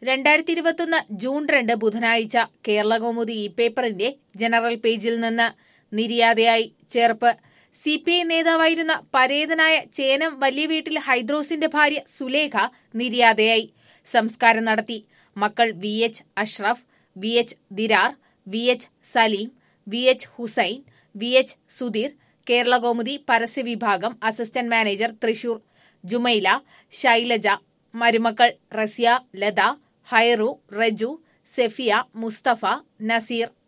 രണ്ടായിരത്തി ഇരുപത്തൊന്ന് ജൂൺ രണ്ട് ബുധനാഴ്ച കേരളകൗമുദി ഇ പേപ്പറിന്റെ ജനറൽ പേജിൽ നിന്ന് നിര്യാതയായി ചേർപ്പ് സി പി ഐ നേതാവായിരുന്ന പരേതനായ ചേനം വലിയ വീട്ടിൽ ഹൈദ്രോസിന്റെ ഭാര്യ സുലേഖ നിര്യാതയായി സംസ്കാരം നടത്തി മക്കൾ V H Ashraf V H Dirar V H Saleem V H Hussain V H Sudheer Kerala Kaumudi പരസ്യവിഭാഗം അസിസ്റ്റന്റ് മാനേജർ തൃശൂർ ജുമൈല ശൈലജ മരുമക്കൾ റസിയ ലത ഹൈറു റജു സെഫിയ മുസ്തഫ നസീർ